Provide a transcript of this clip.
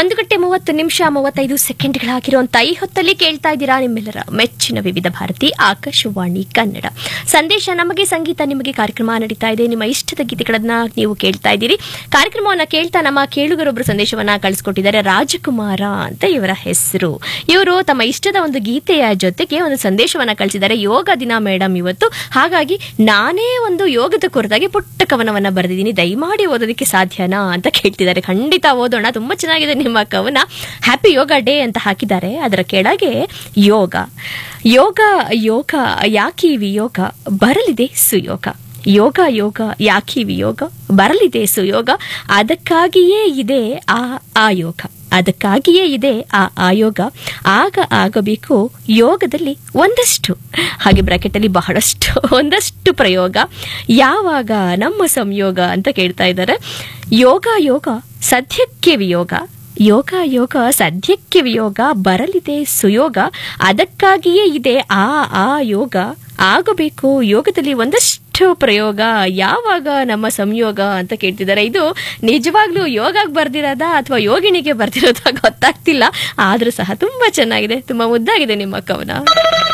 ಒಂದು ಗಂಟೆ ಮೂವತ್ತು ನಿಮಿಷ ಮೂವತ್ತೈದು ಸೆಕೆಂಡ್ಗಳಾಗಿರುವಂತ ಈ ಹೊತ್ತಲ್ಲಿ ಕೇಳ್ತಾ ಇದ್ದೀರಾ ನಿಮ್ಮೆಲ್ಲರ ಮೆಚ್ಚಿನ ವಿವಿಧ ಭಾರತಿ ಆಕಾಶವಾಣಿ ಕನ್ನಡ ಸಂದೇಶ ನಮಗೆ ಸಂಗೀತ ನಿಮಗೆ ಕಾರ್ಯಕ್ರಮ ನಡೀತಾ ಇದೆ ನಿಮ್ಮ ಇಷ್ಟದ ಗೀತೆಗಳನ್ನ ನೀವು ಕೇಳ್ತಾ ಇದ್ದೀರಿ ಕಾರ್ಯಕ್ರಮವನ್ನ ಕೇಳ್ತಾ ನಮ್ಮ ಕೇಳುಗರೊಬ್ಬರು ಸಂದೇಶವನ್ನ ಕಳಿಸ್ಕೊಟ್ಟಿದ್ದಾರೆ ರಾಜಕುಮಾರ ಅಂತ ಇವರ ಹೆಸರು ಇವರು ತಮ್ಮ ಇಷ್ಟದ ಒಂದು ಗೀತೆಯ ಜೊತೆಗೆ ಒಂದು ಸಂದೇಶವನ್ನ ಕಳಿಸಿದ್ದಾರೆ ಯೋಗ ದಿನ ಮೇಡಮ್ ಇವತ್ತು ಹಾಗಾಗಿ ನಾನೇ ಒಂದು ಯೋಗದ ಕುರಿತಾಗಿ ಪುಟ್ಟ ಕವನವನ್ನ ಬರೆದಿದ್ದೀನಿ ದಯಮಾಡಿ ಓದೋದಕ್ಕೆ ಸಾಧ್ಯನಾ ಅಂತ ಕೇಳ್ತಿದ್ದಾರೆ ಖಂಡಿತ ಓದೋಣ ತುಂಬಾ ಚೆನ್ನಾಗಿದೆ ನಿಮ್ಮ ಕವನ ಹ್ಯಾಪಿ ಯೋಗ ಡೇ ಅಂತ ಹಾಕಿದ್ದಾರೆ ಅದರ ಕೆಳಗೆ ಯೋಗ ಯೋಗ ಯೋಗ ಯಾಕಿ ವಿಯೋಗ ಬರಲಿದೆ ಸುಯೋಗ ಯೋಗ ಯೋಗ ಯಾಕಿ ವಿಯೋಗ ಬರಲಿದೆ ಸುಯೋಗ ಅದಕ್ಕಾಗಿಯೇ ಇದೆ ಆ ಆಯೋಗ ಅದಕ್ಕಾಗಿಯೇ ಇದೆ ಆ ಆಯೋಗ ಆಗ ಆಗಬೇಕು ಯೋಗದಲ್ಲಿ ಒಂದಷ್ಟು ಹಾಗೆ ಬ್ರಾಕೆಟಲ್ಲಿ ಬಹಳಷ್ಟು ಒಂದಷ್ಟು ಪ್ರಯೋಗ ಯಾವಾಗ ನಮ್ಮ ಸಂಯೋಗ ಅಂತ ಕೇಳ್ತಾ ಇದ್ದಾರೆ ಯೋಗ ಯೋಗ ಸದ್ಯಕ್ಕೆ ವಿಯೋಗ ಯೋಗ ಯೋಗ ಸದ್ಯಕ್ಕೆ ವಿಯೋಗ ಬರಲಿದೆ ಸುಯೋಗ ಅದಕ್ಕಾಗಿಯೇ ಇದೆ ಆ ಆ ಯೋಗ ಆಗಬೇಕು ಯೋಗದಲ್ಲಿ ಒಂದಷ್ಟು ಪ್ರಯೋಗ ಯಾವಾಗ ನಮ್ಮ ಸಂಯೋಗ ಅಂತ ಕೇಳ್ತಿದ್ದಾರೆ ಇದು ನಿಜವಾಗ್ಲೂ ಯೋಗಕ್ಕೆ ಬರ್ದಿರೋದ ಅಥವಾ ಯೋಗಿನಿಗೆ ಬರ್ದಿರೋದ ಗೊತ್ತಾಗ್ತಿಲ್ಲ ಆದ್ರೂ ಸಹ ತುಂಬಾ ಚೆನ್ನಾಗಿದೆ ತುಂಬಾ ಮುದ್ದಾಗಿದೆ ನಿಮ್ಮ ಕವನ